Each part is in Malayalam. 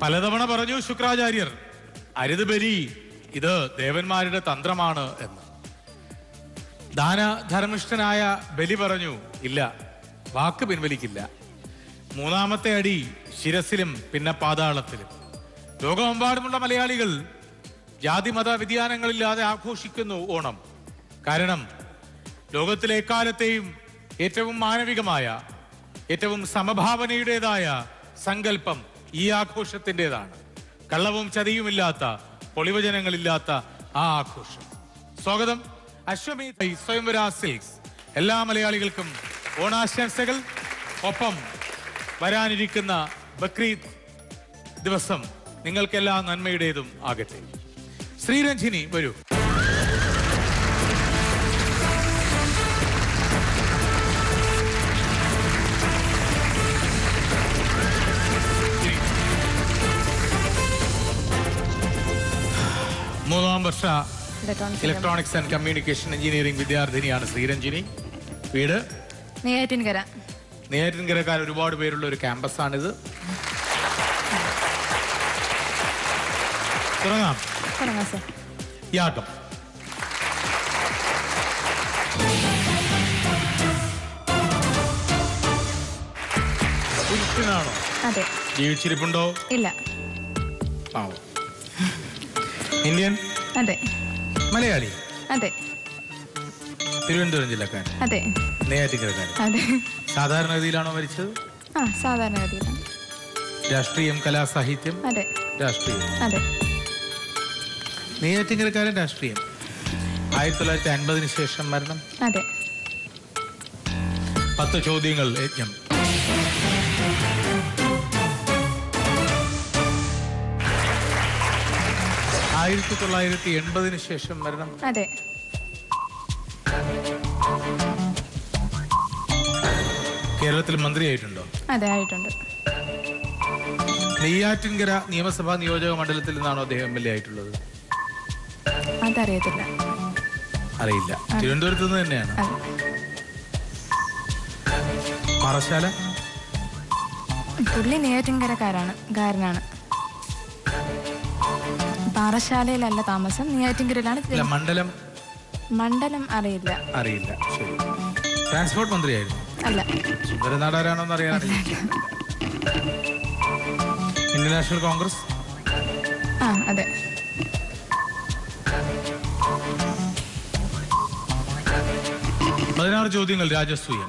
പലതവണ പറഞ്ഞു ശുക്രാചാര്യർ അരുത് ബലി ഇത് ദേവന്മാരുടെ തന്ത്രമാണ് എന്ന് ദാനധർമ്മിഷ്ഠനായ ബലി പറഞ്ഞു ഇല്ല വാക്ക് പിൻവലിക്കില്ല മൂന്നാമത്തെ അടി ശിരസിലും പിന്നെ പാതാളത്തിലും ലോകമെമ്പാടുമുള്ള മലയാളികൾ ജാതിമത വ്യതിയാനങ്ങളില്ലാതെ ആഘോഷിക്കുന്നു ഓണം കാരണം ലോകത്തിലെ എക്കാലത്തെയും ഏറ്റവും മാനവികമായ ഏറ്റവും സമഭാവനയുടേതായ സങ്കല്പം ഈ ആഘോഷത്തിൻ്റെതാണ് കള്ളവും ചതിയുമില്ലാത്ത പൊളിവചനങ്ങളില്ലാത്ത ആ ആഘോഷം സ്വാഗതം അശ്വമേധ സ്വയംവര സിൽക്സ് എല്ലാ മലയാളികൾക്കും ഓണാശംസകൾ ഒപ്പം വരാനിരിക്കുന്ന ബക്രീദ് ദിവസം നിങ്ങൾക്കെല്ലാ നന്മയുടേതും ആകട്ടെ ശ്രീരഞ്ജിനി വരൂ മൂന്നാം വർഷ electronics electronics and communication engineering വിദ്യാർത്ഥിനിയാണ് ശ്രീരഞ്ജിനി വീട് നെയ്യാറ്റിൻകര നെയ്യാറ്റിൻകരക്കാർ ഒരുപാട് പേരുള്ള ഒരു ക്യാമ്പസാണിത് തുടങ്ങാം തുടങ്ങാം സാർ യാഗം പുരുഷനാണോ അതെ ജീവിച്ചിരിപ്പുണ്ടോ ഇല്ല പാവം ഇന്ത്യൻ അതെ മലയാളി അതെ തിരുവനന്തപുരം ജില്ലക്കാരൻ അതെ നെയ്യാറ്റിൻകരക്കാരൻ അതെ സാധാരണഗതിയിലാണോ മരിച്ചത് ആ സാധാരണഗതിയിലാണ് രാഷ്ട്രീയം കലാസാഹിത്യം അതെ രാഷ്ട്രീയം അതെ നെയ്യാറ്റിൻകരക്കാരൻ രാഷ്ട്രീയം ആയിരത്തി തൊള്ളായിരത്തി അൻപതിന് ശേഷം മരണം അതെ പത്ത് ചോദ്യങ്ങൾ യജ്ഞം ആയിരത്തി തൊള്ളായിരത്തി എൺപതിന് ശേഷം മരണം അതെ കേരളത്തിൽ മന്ത്രിയായിട്ടുണ്ടോ അതെ ആയിട്ടുണ്ട് നെയ്യാറ്റിൻകര നിയമസഭാ നിയോജക മണ്ഡലത്തിൽ നിന്നാണോ അദ്ദേഹം എം എൽ എ ആയിട്ടുള്ളത് അതറിയത്തില്ല അറിയില്ല തിരുവനന്തപുരത്ത് നിന്ന് തന്നെയാണ് അതെ പാറശാല പുള്ളി നെയ്യാറ്റിൻകരക്കാരാണ് കാരനാണ് പാറശാലയിലല്ല താമസം നെയ്യാറ്റിൻകരയിലാണ് അല്ല മണ്ഡലം മണ്ഡലം അറിയില്ല അറിയില്ല ശരി ട്രാൻസ്പോർട്ട് മന്ത്രിയായിരുന്നു അല്ല സുന്ദരനാടാരാണോന്ന് അറിയാനാണ് ഇന്ത്യൻ നാഷണൽ കോൺഗ്രസ് ആ അതെ പതിനാറ് ചോദ്യങ്ങൾ രാജസൂയൻ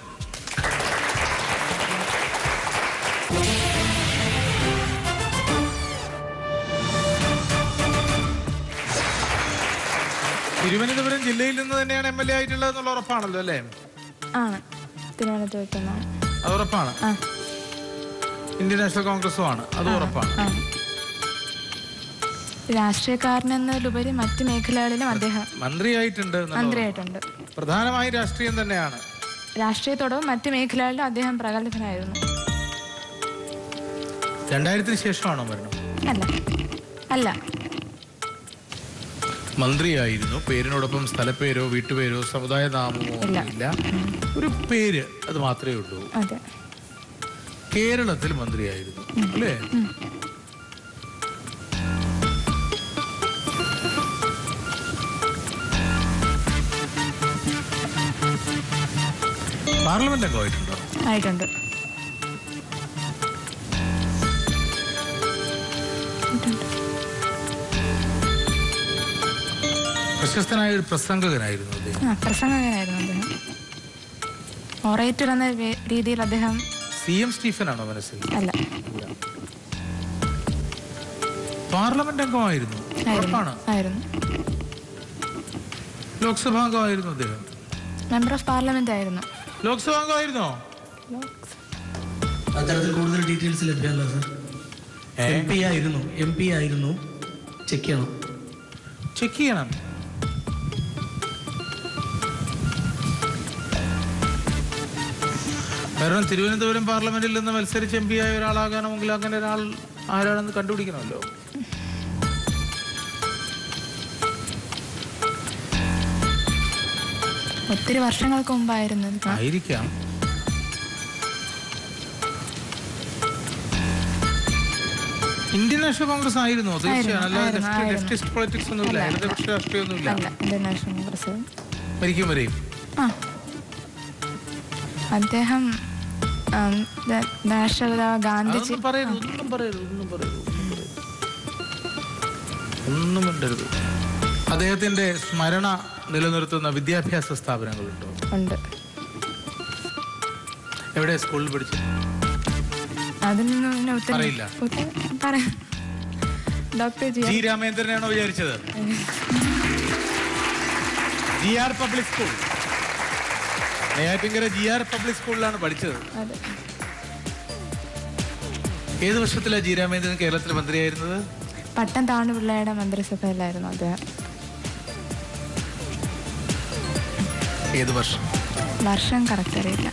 തിരുവനന്തപുരം ജില്ലയിൽ നിന്ന് തന്നെയാണ് എം എൽ എ ആയിട്ടുള്ളത് എന്നുള്ള ഉറപ്പാണല്ലോ അല്ലേ ആണ് തിരുവനന്തപുരത്ത് നിന്നാണ് അത് ഉറപ്പാണ് ആ ഇന്ത്യൻ നാഷണൽ കോൺഗ്രസും ആണ് അത് ഉറപ്പാണ് ആ രാഷ്ട്രീയക്കാരനെന്നതിലുപരി മറ്റ് മേഖലകളിലും അദ്ദേഹം മന്ത്രിയായിട്ടുണ്ട് എന്നുള്ളത് മന്ത്രിയായിട്ടുണ്ട് പ്രധാനമായും രാഷ്ട്രീയം തന്നെയാണ് രാഷ്ട്രീയത്തോടൊപ്പം മറ്റ് മേഖലകളിലും അദ്ദേഹം പ്രഗത്ഭനായിരുന്നു രണ്ടായിരത്തിന് ശേഷമാണോ മരണം അല്ല അല്ല മന്ത്രിയായിരുന്നു പേരിനോടൊപ്പം സ്ഥലപ്പേരോ വീട്ടുപേരോ സമുദായ നാമമോ ഇല്ല. ഇല്ല ഒരു പേര് അത് മാത്രമേ ഉള്ളൂ അതെ കേരളത്തിൽ മന്ത്രിയായിരുന്നു അല്ലേ പാർലമെന്റ് അംഗമായിട്ടുണ്ടോ ആയിട്ടുണ്ട് പ്രശസ്തനായ ഒരു പ്രസംഗകനായിരുന്നു അദ്ദേഹം ആ പ്രസംഗകനായിരുന്നു അദ്ദേഹം ഒറേറ്റർ എന്ന വേ- രീതിയിൽ അദ്ദേഹം സി എം സ്റ്റീഫൻ ആണോ മനസ്സിൽ അല്ല പാർലമെന്റ് അംഗമായിരുന്നു ഉറപ്പാണ് ആയിരുന്നു ആയിരുന്നു ലോക്സഭാ അംഗമായിരുന്നു അദ്ദേഹം മെമ്പർ ഓഫ് പാർലമെന്റ് ആയിരുന്നു ലോക്സഭാ അംഗമായിരുന്നോ അത്തരത്തിൽ കൂടുതൽ ഡീറ്റെയിൽസ് ലഭ്യമല്ല സർ ഏ? എം പി ആയിരുന്നു എം പി ആയിരുന്നു ചെക്ക് ചെയ്യണം ചെക്ക് ചെയ്യണം കാരണം തിരുവനന്തപുരം പാർലമെന്റിൽ നിന്ന് മത്സരിച്ച് എം പി ആയ ഒരാളാകണമെങ്കിൽ അങ്ങനെ ഒരാൾ ആരാണെന്ന് കണ്ടുപിടിക്കണമല്ലോ ഒത്തിരി വർഷങ്ങൾക്ക് മുമ്പായിരുന്നു ഇത്. ആയിരിക്കാം ഇന്ത്യൻ നാഷണൽ കോൺഗ്രസ് ആയിരുന്നു തീർച്ചയാണ് അല്ലാതെ ആയിരുന്നു, ലെഫ്റ്റ് ആയിരുന്നു. ലെഫ്റ്റിസ്റ്റ് പൊളിറ്റിക്സ് ഒന്നുമില്ല അല്ല, ഇടതുപക്ഷ രാഷ്ട്രീയമൊന്നുമില്ല അല്ല ഇന്ത്യൻ നാഷണൽ കോൺഗ്രസ് മരിക്കും വരെയും ആ അദ്ദേഹം ഉം, ദ- രാഷ്ട്രപിതാവ് ഗാന്ധിജി അതൊന്നും പറയരുത് ഒന്നും പറയരുത് ഒന്നും പറയരുത് ഒന്നും പറയരുത് ഒന്നും മിണ്ടരുത് അദ്ദേഹത്തിന്റെ സ്മരണ നിലനിർത്തുന്ന വിദ്യാഭ്യാസ സ്ഥാപനങ്ങളുണ്ടോ ഉണ്ട് എവിടെ സ്കൂളിൽ പഠിച്ചു അതിൽ നിന്ന് പിന്നെ ഉത്തരം പറയില്ല. ഉത്തരം പറ ഡോക്ടർ ജി ജി രാമേന്ദ്രനാണോ വിചാരിച്ചത് G R public school Neyyattinkara G R public സ്കൂളിലാണ് പഠിച്ചത് അതെ ഏത് വർഷത്തിലാണ് ജി രാമേന്ദ്രൻ കേരളത്തിൽ മന്ത്രിയായിരുന്നത് പട്ടം താണു പിള്ളയുടെ മന്ത്രിസഭയിലായിരുന്നു അദ്ദേഹം ഏത് വർഷം വർഷം കറക്റ്റ് അറിയില്ല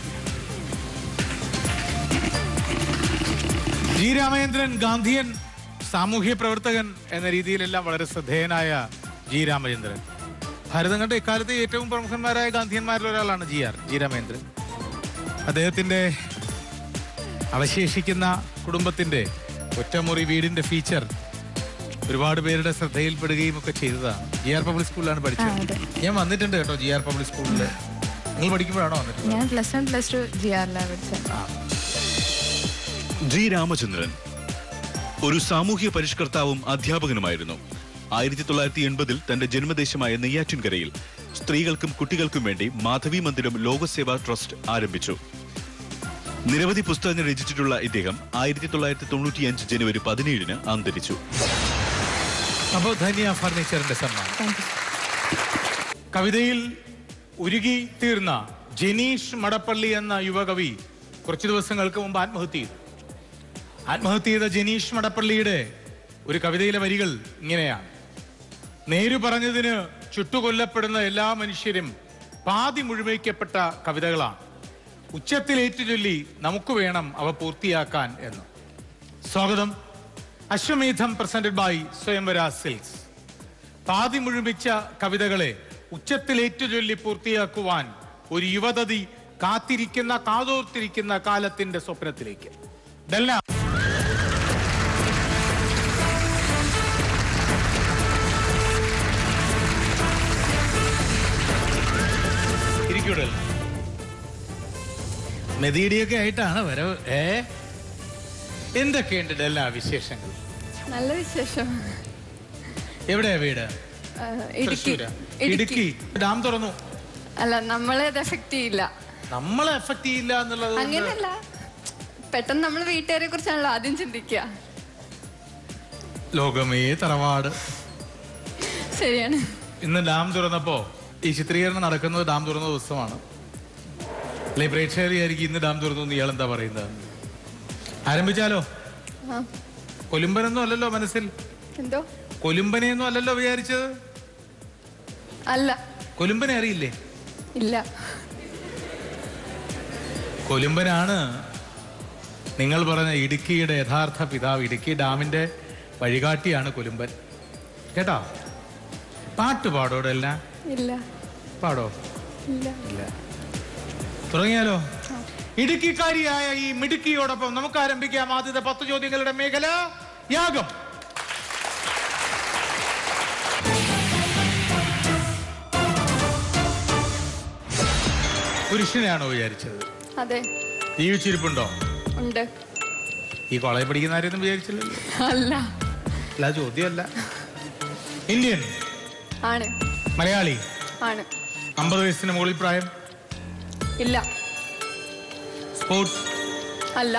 ജി രാമചന്ദ്രൻ ഗാന്ധിയൻ സാമൂഹ്യ പ്രവർത്തകൻ എന്ന രീതിയിലെല്ലാം വളരെ ശ്രദ്ധേയനായ ജി രാമചന്ദ്രൻ ഭാരതം കണ്ട ഇക്കാലത്തെ ഏറ്റവും പ്രമുഖന്മാരായ ഗാന്ധിയന്മാരിൽ ഒരാളാണ് ജി ആർ ജി രാമചന്ദ്രൻ അദ്ദേഹത്തിന്റെ അവശേഷിക്കുന്ന കുടുംബത്തിന്റെ ഒറ്റമുറി വീടിന്റെ ഫീച്ചർ ഒരുപാട് പേരുടെ ശ്രദ്ധയിൽപ്പെടുകയും ഒക്കെ ചെയ്തതാണ് ജി ആർ പബ്ലിക് സ്കൂളിലാണ് ആ പഠിച്ചത് അതെ ഞാൻ വന്നിട്ടുണ്ട് കേട്ടോ ജി ആർ പബ്ലിക് സ്കൂളിൽ നിങ്ങൾ പഠിക്കുമ്പോഴാണോ വന്നിട്ടുള്ളത് ഞാൻ plus one plus two G ആറിലാണ് പഠിച്ചത് ആ ജി രാമചന്ദ്രൻ ഒരു സാമൂഹ്യ പരിഷ്കർത്താവും അധ്യാപകനുമായിരുന്നു ആയിരത്തി തൊള്ളായിരത്തി എൺപതിൽ തന്റെ ജന്മദേശമായ നെയ്യാറ്റിൻകരയിൽ സ്ത്രീകൾക്കും കുട്ടികൾക്കും വേണ്ടി മാധവി മന്ദിരം ലോകസേവാ ട്രസ്റ്റ് ആരംഭിച്ചു നിരവധി പുസ്തകങ്ങൾ രചിച്ചിട്ടുള്ള ഇദ്ദേഹം ആയിരത്തി തൊള്ളായിരത്തി തൊണ്ണൂറ്റിയഞ്ച് ജനുവരി പതിനേഴിന് അന്തരിച്ചു അപ്പോൾ ധന്യ ഫർണിച്ചറിന്റെ സമ്മാനം താങ്ക് യു കവിതയിൽ ഉരുകി തീർന്ന ജനീഷ് മടപ്പള്ളി എന്ന യുവകവി കുറച്ചു ദിവസങ്ങൾക്ക് മുമ്പ് ആത്മഹത്യ ചെയ്തു ആത്മഹത്യ ചെയ്ത ജനീഷ് മടപ്പള്ളിയുടെ ഒരു കവിതയിലെ വരികൾ ഇങ്ങനെയാണ് നേരു പറഞ്ഞതിന് ചുട്ടുകൊല്ലപ്പെടുന്ന എല്ലാ മനുഷ്യരും പാതി മുഴുവയ്ക്കപ്പെട്ട കവിതകളാണ് ഉച്ചത്തിൽ ഏറ്റുചൊല്ലി നമുക്ക് വേണം അവ പൂർത്തിയാക്കാൻ എന്ന് സ്വാഗതം അശ്വമേധം പ്രസന്റഡ് ബൈ സ്വയംവര സിൽക്സ് പാതി മുഴുമിച്ച കവിതകളെ ഉച്ചത്തിൽ ഏറ്റുചൊല്ലി പൂർത്തിയാക്കുവാൻ ഒരു യുവതതി കാത്തിരിക്കുന്ന കാതോർത്തിരിക്കുന്ന കാലത്തിന്റെ സ്വപ്നത്തിലേക്ക് ഡെല്ല ഇരിക്കൂടെ മെതിയിടിയൊക്കെ ആയിട്ടാണ് വരവ് ഏ എന്തൊക്കെയുണ്ട് ഡെല്ല വിശേഷങ്ങൾ നല്ല വിശേഷം എവിടെയാ വീട് ആ, ഇടുക്കി തൃശ്ശൂരാ? ഇടുക്കി ഇടുക്കി ഡാം തുറന്നു അല്ല നമ്മളെ അത് എഫക്ട് ചെയ്യില്ല നമ്മളെ എഫക്ട് ചെയ്യില്ല എന്നുള്ളത് കൊണ്ട് അങ്ങനെയല്ല പെട്ടെന്ന് നമ്മൾ വീട്ടുകാരെ കുറിച്ചാണല്ലോ ആദ്യം ചിന്തിക്കുക ലോകമേ തറവാട് ശരിയാണ് ഇന്ന് ഡാം തുറന്നപ്പോ ഈ ചിത്രീകരണം നടക്കുന്നത് ഡാം തുറന്ന ദിവസമാണ് അല്ലെ പ്രേക്ഷകർ വിചാരിക്കും ഇന്ന് ഡാം തുറന്നു എന്ന് ഇയാൾ എന്താ പറയുന്നത് ആരംഭിച്ചാലോ ആ കൊലുമ്പനൊന്നും അല്ലല്ലോ മനസ്സിൽ എന്തോ കൊലുമ്പനെയൊന്നും അല്ലല്ലോ വിചാരിച്ചത് അല്ല കൊലുമ്പനെ അറിയില്ലേ ഇല്ല കൊലുമ്പനാണ് നിങ്ങൾ പറഞ്ഞ ഇടുക്കിയുടെ യഥാർത്ഥ പിതാവ് ഇടുക്കി ഡാമിന്റെ വഴികാട്ടിയാണ് കൊലുമ്പൻ കേട്ടോ പാട്ട് പാടോടല്ല ഇല്ല പാടോ ഇല്ല ഇല്ല തുടങ്ങിയാലോ ഇടുക്കിക്കാരിയായ ഈ മിടുക്കിയോടൊപ്പം നമുക്ക് ആരംഭിക്കാം ആദ്യത്തെ പത്ത് ചോദ്യങ്ങളുടെ മേഖല യാഗം പുരുഷനെയാണോ വിചാരിച്ചത് അതെ ജീവിച്ചിരിപ്പുണ്ടോ ഉണ്ട് ഈ കോളേജ് പഠിക്കുന്ന ആരെയൊന്നും വിചാരിച്ചില്ലല്ലോ അല്ല അല്ല ചോദ്യമല്ല ഇന്ത്യൻ ആണ് മലയാളി ആണ് അമ്പത് വയസ്സിന് മുകളിൽ പ്രായം ഇല്ല സ്പോർട്സ് അല്ല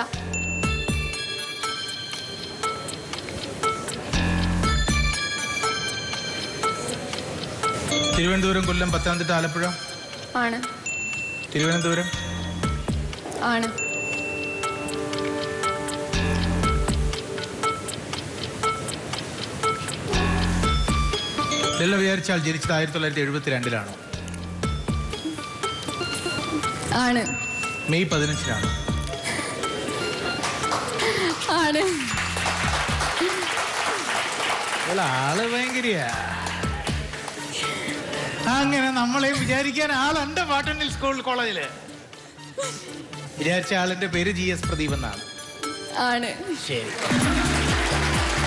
തിരുവനന്തപുരം കൊല്ലം പത്തനംതിട്ട ആലപ്പുഴ ആണ് തിരുവനന്തപുരം ആണ് ഇതെല്ലാം വിചാരിച്ചാൽ ജനിച്ചത് ആയിരത്തി തൊള്ളായിരത്തി എഴുപത്തി രണ്ടിലാണോ ആണ് മെയ് പതിനഞ്ചിനാണ് ആണ് ആള് ഭയങ്കരിയാ അങ്ങനെ നമ്മളെ വിചാരിക്കാൻ ആളുണ്ട് പാട്ടണിൽ സ്കൂൾ കോളേജില് വിചാരിച്ച ആളിന്റെ പേര് ജി എസ് പ്രദീപ് എന്നാണ് ആണ് ശരി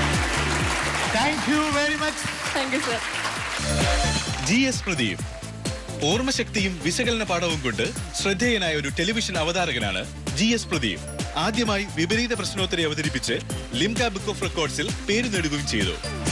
thank you very much thank you sir G S Pradeep ഓർമ്മശക്തിയും വിശകലന പാഠവും കൊണ്ട് ശ്രദ്ധേയനായ ഒരു ടെലിവിഷൻ അവതാരകനാണ് ജി എസ് പ്രദീപ് ആദ്യമായി വിപരീത പ്രശ്നോത്തരി അവതരിപ്പിച്ച് ലിംക ബുക്ക് ഓഫ് റെക്കോർഡ്സിൽ പേര് നേടുകയും ചെയ്തു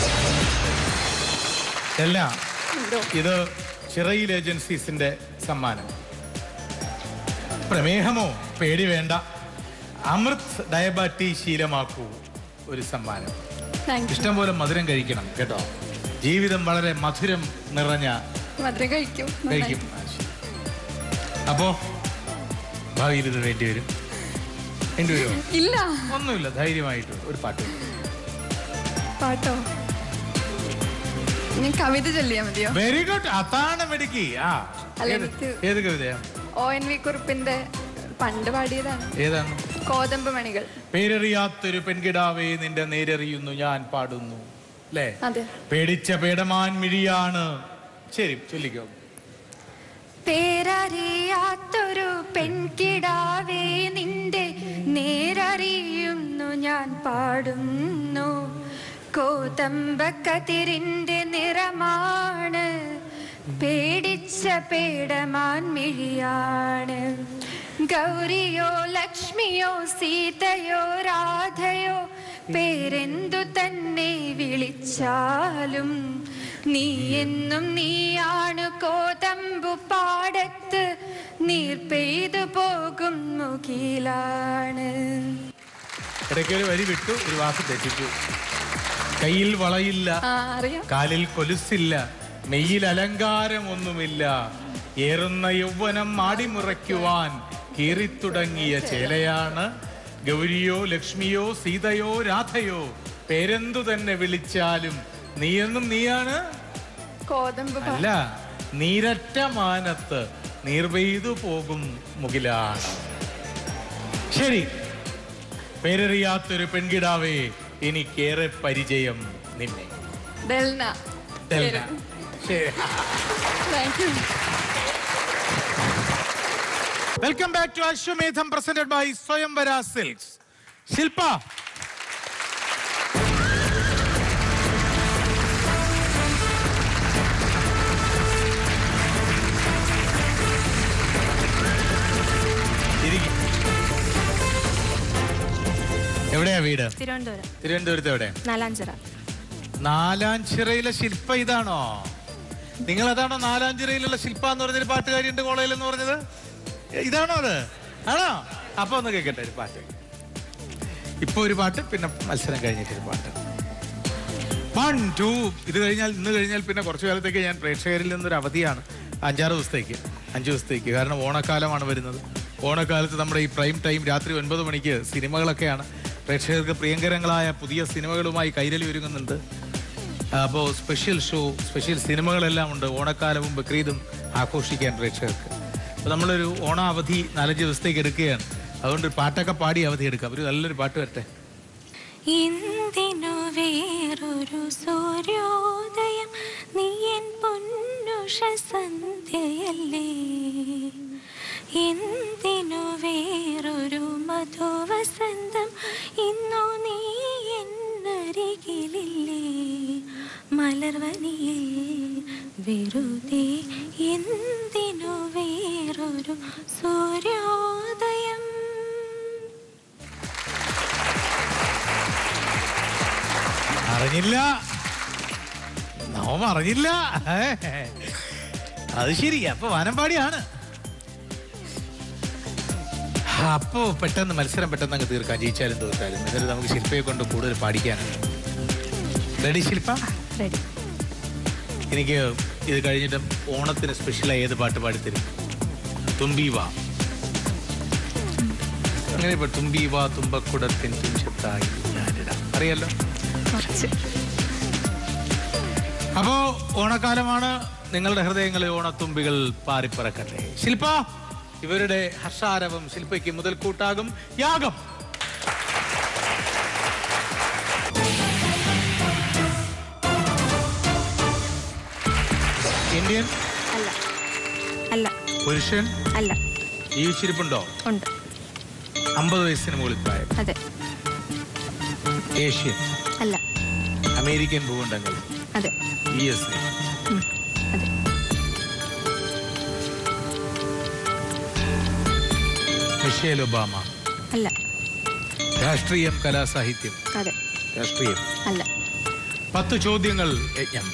അല്ല എന്തോ ഇത് ചിറയിൽ ഏജൻസീസിന്റെ സമ്മാനം പ്രമേഹമോ പേടി വേണ്ട അമൃത് ഡയബാറ്റി ശീലമാക്കൂ ഒരു സമ്മാനം താങ്ക് യു ഇഷ്ടം പോലെ മധുരം കഴിക്കണം കേട്ടോ ജീവിതം വളരെ മധുരം നിറഞ്ഞ മധുരം കഴിക്കും കഴിക്കും അപ്പോ ഭാവിയിൽ ഇത് വേണ്ടി വരും വേണ്ടി വരുമോ ഇല്ല ഒന്നുമില്ല ധൈര്യമായിട്ട് ഒരു പാട്ട് പാടും. പാട്ടോ ഞാൻ കവിത ചൊല്ലിയാ മതിയോ വെരി ഗുഡ് അതാണ് മെടുക്കി ആ അല്ല, ഏത് എനിക്ക് ഏത് കവിതയാ ഒ എൻ വി കുറിപ്പിന്റെ പണ്ട് പാടിയതാണ് ഏതാണ് കോതമ്പ് മണികൾ പേരറിയാത്തൊരു പെൺകിടാവേ നിന്റെ നേരറിയുന്നു ഞാൻ പാടുന്നു അല്ലേ അതെ പേടിച്ച പേടമാൻ മിഴിയാണ് ശരി ചൊല്ലിക്കോ പേരറിയാത്തൊരു പെൺകിടാവേ നിന്റെ നേരറിയുന്നു ഞാൻ പാടുന്നു കോതമ്പക്കതിരിന്റെ നിറമാണ് പേടിച്ച പേടമാൻ മിഴിയാണ് ഗൗരിയോ ലക്ഷ്മിയോ സീതയോ രാധയോ പേരെന്തു തന്നെ വിളിച്ചാലും നീ എന്നും നീയാണ് കോതമ്പു പാടത്ത് നീർ പെയ്തു പോകും മുകിലാണ് ഇടയ്ക്ക് ഒരു വരി വിട്ടു ഒരു വാക്ക് തെറ്റിച്ചു കയ്യിൽ വളയില്ല ആ അറിയാം കാലിൽ കൊലുസില്ല മെയ്യിൽ അലങ്കാരമൊന്നുമില്ല ഏറുന്ന യൗവനം മാടിമുറയ്ക്കുവാൻ കീറിത്തുടങ്ങിയ ചേലയാണ് ഗൗരിയോ ലക്ഷ്മിയോ സീതയോ രാധയോ പേരെന്തു തന്നെ വിളിച്ചാലും നീയെന്നും നീയാണ് കോതമ്പ് പാ- അല്ല നീരറ്റ മാനത്ത് നീർവെയ്തു പോകും മുകിലാണ് ശരി പേരറിയാത്തൊരു പെൺകിടാവേ എനിക്കേറെ പരിചയം നിന്നെ ഡെൽന ഡെൽന. ശരി thank you welcome back to Ashwamedham presented by Swayamvara Silks Shilpa ഇരിക്ക്. എവിടെയാ വീട് തിരുവനന്തപുരം തിരുവനന്തപുരത്ത് എവിടെ നാലാഞ്ചിറ നാലാഞ്ചിറയിലെ ശില്പ ഇതാണോ നിങ്ങൾ അതാണോ നാലാഞ്ചിറയിലുള്ള ശില്പ എന്ന് പറഞ്ഞൊരു പാട്ടുകാരിയുണ്ട് കോളേജിൽ എന്ന് പറഞ്ഞത് ഇതാണോ അത് ആണോ അപ്പൊ ഒന്ന് കേൾക്കട്ടെ ഒരു പാട്ട് ഇപ്പൊ ഒരു പാട്ട് പിന്നെ മത്സരം കഴിഞ്ഞിട്ട് ഒരു പാട്ട് വൺ ടു ഇത് കഴിഞ്ഞാൽ ഇന്ന് കഴിഞ്ഞാൽ പിന്നെ കുറച്ചു കാലത്തേക്ക് ഞാൻ പ്രേക്ഷകരിൽ നിന്നൊരു അവധിയാണ് അഞ്ചാറ് ദിവസത്തേക്ക് അഞ്ച് ദിവസത്തേക്ക് കാരണം ഓണക്കാലമാണ് വരുന്നത് ഓണക്കാലത്ത് നമ്മുടെ ഈ പ്രൈം ടൈം രാത്രി ഒൻപത് മണിക്ക് സിനിമകളൊക്കെയാണ് പ്രേക്ഷകർക്ക് പ്രിയങ്കരങ്ങളായ പുതിയ സിനിമകളുമായി കൈരളി ഒരുങ്ങുന്നുണ്ട് അപ്പോൾ സ്പെഷ്യൽ ഷോ സ്പെഷ്യൽ സിനിമകളെല്ലാം ഉണ്ട് ഓണക്കാലവും ബക്രീദും ആഘോഷിക്കാൻ പ്രേക്ഷകർക്ക് അപ്പോൾ നമ്മളൊരു ഓണ അവധി നാലഞ്ച് ദിവസത്തേക്ക് എടുക്കുകയാണ് അതുകൊണ്ട് ഒരു പാട്ടൊക്കെ പാടി അവധി എടുക്കാം ഒരു നല്ലൊരു പാട്ട് വരട്ടെ എന്തിനു വേറൊരു സൂര്യോദയം നീ എൻ പൊന്നുഷ സന്ധ്യയല്ലേ എന്തിനു വേറൊരു മധുവസന്തം ഇന്നു നീ എന്നരികിലില്ലേ മലർവനിയിൽ വെറുതെ എന്തിനു വേറൊരു സൂര്യോദയം അറിഞ്ഞില്ല നവം അറിഞ്ഞില്ല ഏ. അത് ശരി അപ്പൊ വാനമ്പാടിയാണ് അപ്പോ പെട്ടെന്ന് മത്സരം പെട്ടെന്ന് അങ്ങ് തീർക്കാം ജയിച്ചാലും തീർത്താലും എന്നിട്ട് നമുക്ക് ശില്പയെ കൊണ്ട് കൂടുതൽ പാടിക്കാനാണ് റെഡി ശില്പ റെഡി എനിക്ക് ഇത് കഴിഞ്ഞിട്ട് ഓണത്തിന് സ്പെഷ്യലായി ഏത് പാട്ട് പാടിത്തരും തുമ്പി വാ അങ്ങനെ ഇപ്പൊ തുമ്പി വാ തുമ്പക്കുടത്തിൻ തുഞ്ചത്തായി ഞാനിടാം അറിയാലോ കുറച്ച് അപ്പോ ഓണക്കാലമാണ് നിങ്ങളുടെ ഹൃദയങ്ങളിൽ ഓണത്തുമ്പികൾ പാറിപ്പറക്കട്ടെ ശില്പ ഇവരുടെ ഹർഷാരവം ശില്പയ്ക്ക് മുതൽക്കൂട്ടാകും യാഗം ഇന്ത്യൻ അല്ല അല്ല പുരുഷൻ അല്ല ജീവിച്ചിരിപ്പുണ്ടോ ഉണ്ട് അമ്പത് വയസ്സിന് മുകളിൽ പ്രായം അതെ ഏഷ്യൻ അല്ല അമേരിക്കൻ ഭൂഖണ്ഡങ്ങൾ അതെ യു എസ് എ ഉം, അതെ മിഷേൽ ഒബാമ അല്ല രാഷ്ട്രീയം കലാസാഹിത്യം അതെ രാഷ്ട്രീയം അല്ല പത്ത് ചോദ്യങ്ങൾ യജ്ഞം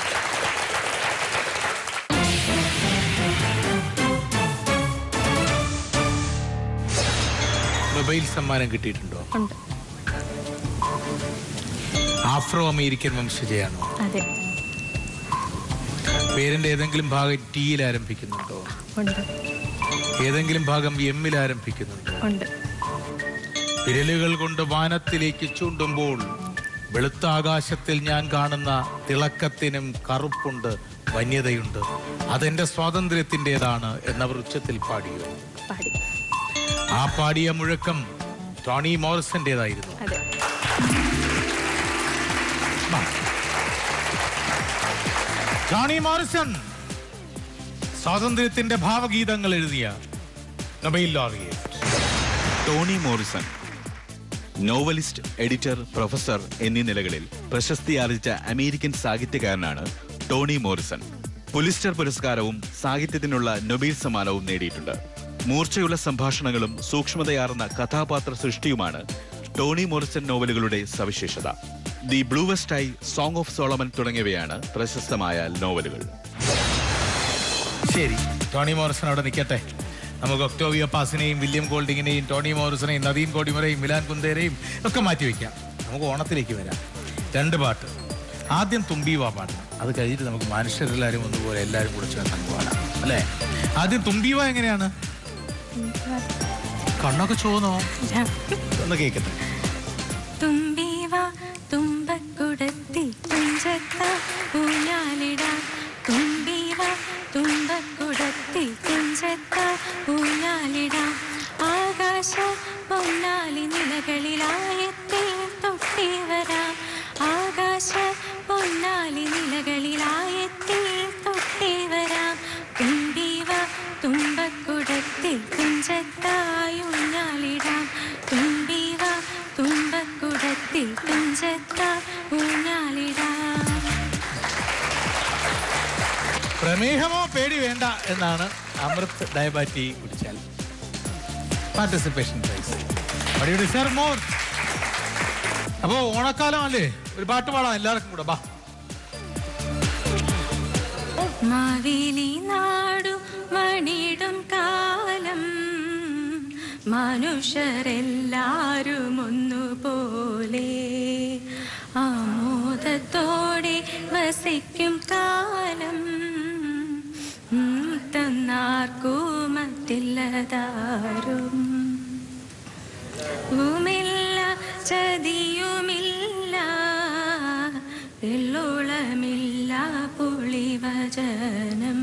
മൊബൈൽ സമ്മാനം കിട്ടിയിട്ടുണ്ടോ ഉണ്ട് ആഫ്രോ അമേരിക്കൻ വംശജയാണോ അതെ പേരിന്റെ ഏതെങ്കിലും ഭാഗം ടിയിൽ ആരംഭിക്കുന്നുണ്ടോ ഉണ്ട് ഏതെങ്കിലും ഭാഗം എമ്മിൽ ആരംഭിക്കുന്നുണ്ടോ ഉണ്ട് വിരലുകൾ കൊണ്ട് വാനത്തിലേക്ക് ചൂണ്ടുമ്പോൾ വെളുത്ത ആകാശത്തിൽ ഞാൻ കാണുന്ന തിളക്കത്തിനും കറുപ്പുണ്ട് വന്യതയുണ്ട് അതെന്റെ സ്വാതന്ത്ര്യത്തിൻ്റെതാണ് എന്നവർ ഉച്ചത്തിൽ പാടിയോ പാടി ആ പാടിയ മുഴക്കം ടോണി മോറിസന്റേതായിരുന്നു അതെ ജോണി മോറിസൺ സ്വാതന്ത്ര്യത്തിന്റെ ഭാവഗീതങ്ങൾ എഴുതിയ Nobel laureate Toni Morrison novelist editor professor എന്നീ നിലകളിൽ പ്രശസ്തിയാർജിച്ച അമേരിക്കൻ സാഹിത്യകാരനാണ് ടോണി മോറിസൺ പുലിസ്റ്റർ പുരസ്കാരവും സാഹിത്യത്തിനുള്ള നൊബേൽ സമ്മാനവും നേടിയിട്ടുണ്ട് മൂർച്ചയുള്ള സംഭാഷണങ്ങളും സൂക്ഷ്മതയാർന്ന കഥാപാത്ര സൃഷ്ടിയുമാണ് ടോണി മോറിസൺ നോവലുകളുടെ സവിശേഷത the bluest eye song of Solomon തുടങ്ങിയവയാണ് പ്രശസ്തമായ നോവലുകൾ ശരി ടോണി മോറിസൺ അവിടെ നിൽക്കട്ടെ നമുക്ക് ഒക്ടോവിയോ പാസിനെയും വില്യം ഗോൾഡിങ്ങിനെയും ടോണി മോറിസനെയും നദീൻ കോടിമുറയും മിലാൻ കുന്തേരെയും ഒക്കെ മാറ്റി വയ്ക്കാം നമുക്ക് ഓണത്തിലേക്ക് വരാം രണ്ട് പാട്ട് ആദ്യം തുമ്പീവ പാടണം അത് കഴിഞ്ഞിട്ട് നമുക്ക് മനുഷ്യരെല്ലാവരും ഒന്നുപോലെ എല്ലാവരും കൂടെ ചേർന്ന് പാടാം അല്ലേ ആദ്യം തുമ്പീവ എങ്ങനെയാണ് കണ്ണൊക്കെ ചോന്നോ ഒന്ന് കേൾക്കട്ടെ തുമ്പീവ തുമ്പക്കുടത്തിൽ തുഞ്ചത്ത ഊഞ്ഞാലിടാം തുമ്പീവ തുമ്പക്കുടത്തിൽ തുഞ്ചത്ത ഊഞ്ഞാലിടാം ആകാശ പൊന്നാലി നിലകളിലായത്തിൽ തൊട്ടി വരാം ആകാശ പൊന്നാലി നിലകളിലായത്തിൽ തൊട്ടി വരാം തുമ്പീവ തുമ്പക്കുടത്തിൽ തുഞ്ചത്തായി ഊഞ്ഞാലിടാം തുമ്പീവ തുമ്പക്കുടത്തിൽ തുഞ്ചത്ത ഊഞ്ഞാലിടാം പ്രമേഹമോ പേടി വേണ്ട എന്നാണ് അമൃത് ഡയബാറ്റി കുടിച്ചാൽ പാർട്ടിസിപ്പേഷൻ പ്രൈസ് ഡിസർവ് മോർ അപ്പോ ഓണക്കാലം അല്ലേ ഒരു പാട്ട് പാടാം എല്ലാവർക്കും കൂടെ ബാ മാവേലി നാടു മണിടും കാലം മനുഷ്യരെല്ലാരും ഒന്നുപോലെ ആമോദത്തോടെ വസിക്കും കാലം ഉം, തന്നാർക്കും മറ്റില്ലതാരും ുമില്ല ചതിയുമില്ല വെള്ളോളമില്ല പുളിവചനം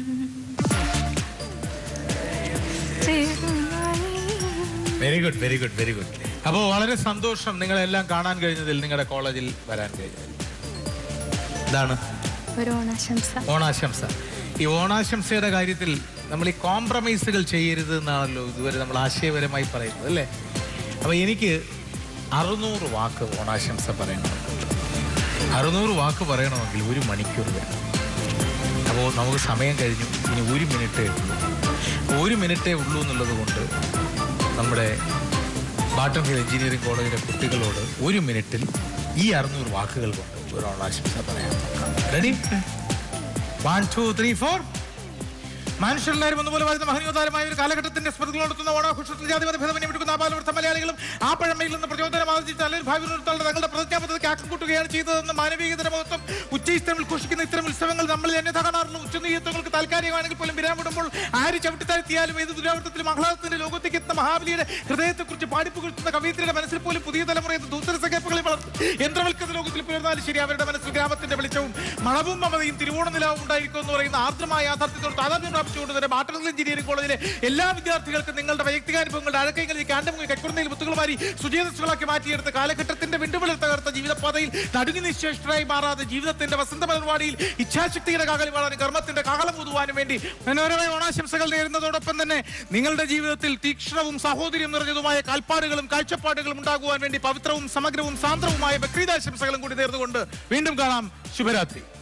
very good very good very good അപ്പോൾ വളരെ സന്തോഷം നിങ്ങളെല്ലാം കാണാൻ കഴിഞ്ഞതിൽ നിങ്ങളുടെ കോളേജിൽ വരാൻ കഴിഞ്ഞതിൽ ഇതാണ് ഒരു ഓണാശംസ ഓണാശംസ ഈ ഓണാശംസയുടെ കാര്യത്തിൽ നമ്മൾ ഈ കോംപ്രമൈസുകൾ ചെയ്യരുത് എന്നാണല്ലോ ഇതുവരെ നമ്മൾ ആശയപരമായി പറയുന്നത് അല്ലേ അപ്പൊ എനിക്ക് അറുന്നൂറ് വാക്ക് ഓണാശംസ പറയണം അറുന്നൂറ് വാക്ക് പറയണമെങ്കിൽ ഒരു മണിക്കൂർ വേണം അപ്പോൾ നമുക്ക് സമയം കഴിഞ്ഞു ഇനി ഒരു മിനിറ്റേ ഉള്ളൂ ഒരു മിനിറ്റേ ഉള്ളൂ എന്നുള്ളത് കൊണ്ട് നമ്മുടെ ബാട്ടം ഹിൽ എഞ്ചിനീയറിംഗ് കോളേജിലെ കുട്ടികളോട് ഒരു മിനിറ്റിൽ ഈ അറുന്നൂറ് വാക്കുകൾ കൊണ്ട് ഒരു ഓണാശംസ പറയാൻ നോക്കാം ready one two three four മനുഷ്യരെല്ലാവരും ഒന്നുപോലെ വരുന്ന മഹനീയതാരമായ ഒരു കാലഘട്ടത്തിന്റെ സ്മൃതികൾ നടത്തുന്ന ഓണാഘോഷത്തിൽ ജാതിമത ഭേദമന്യെ പിടിക്കുന്ന ആപാലവൃത്ത മലയാളികളും ആ പഴമയിൽ നിന്ന് പ്രചോദനം ആർജിച്ച് അല്ലെങ്കിൽ ഭാവി നിർത്താനുള്ള തങ്ങളുടെ പ്രതിജ്ഞാബദ്ധതയ്ക്ക് ആക്കം കൂട്ടുകയാണ് ചെയ്തതെന്ന് മാനവികതയുടെ മഹത്വം ഉച്ചയിസ്തമിൽ ഘോഷിക്കുന്ന ഇത്തരം ഉത്സവങ്ങൾ നമ്മളിൽ എന്നെ കാണാറുള്ള ഉച്ചനീയത്വങ്ങൾക്ക് താൽക്കാലികമാണെങ്കിൽ പോലും വിരാമിടുമ്പോൾ ആര് ചവിട്ടിത്താഴ്ത്തിയാലും ഏത് ദുരാവൃത്തത്തിലും ആഹ്ലാദത്തിന്റെ ലോകത്തേക്ക് എത്തുന്ന മഹാബലിയുടെ ഹൃദയത്തെക്കുറിച്ച് പാടിപ്പുകഴ്ത്തുന്ന കവിയത്രിയുടെ മനസ്സിൽ പോലും പുതിയ തലമുറയെ ദൂസര സങ്കേപ്പങ്ങളെ വളർത്തും യന്ത്രവൽക്കൃത ലോകത്തിൽ പുലർന്നാലും ശരി അവരുടെ മനസ്സിൽ ഗ്രാമത്തിന്റെ വെളിച്ചവും മണവും മമതയും തിരുവോണ നിലാവും ഉണ്ടായിരിക്കും എന്ന് പറയുന്ന ആർദ്രമായ യാഥാർത്ഥ്യത്തോട് താതാത്മ്യം പ്രാപിച്ച ആശംസിച്ചുകൊണ്ട് തന്നെ മാട്ടർസ് എഞ്ചിനീയറിംഗ് കോളേജിലെ എല്ലാ വിദ്യാർത്ഥികൾക്കും നിങ്ങളുടെ വൈയക്തികാനുഭവങ്ങളുടെ അഴക്കങ്ങളിൽ കാണ്ടമുങ്ങി കൈക്കുറന്നയിൽ മുത്തുകളുമാരി സുജീതസുകളാക്കി മാറ്റിയെടുത്ത കാലഘട്ടത്തിന്റെ വിണ്ടുവിളിൽ തകർത്ത ജീവിതപാതയിൽ നടുങ്ങി നിശ്ചേഷ്ടരായി മാറാതെ ജീവിതത്തിന്റെ വസന്ത പരിപാടിയിൽ ഇച്ഛാശക്തിയുടെ കാകലി പാടാനും കർമ്മത്തിന്റെ കാകളം ഊതുവാനും വേണ്ടി മനോഹരമായ ഓണാശംസകൾ നേരുന്നതോടൊപ്പം തന്നെ നിങ്ങളുടെ ജീവിതത്തിൽ തീക്ഷ്ണവും സഹോദര്യം നിറഞ്ഞതുമായ കാൽപ്പാടുകളും കാഴ്ചപ്പാടുകളും ഉണ്ടാകുവാൻ വേണ്ടി പവിത്രവും സമഗ്രവും സാന്ദ്രവുമായ ബക്രീദാശംസകളും കൂടി നേർന്നുകൊണ്ട് വീണ്ടും കാണാം ശുഭരാത്രി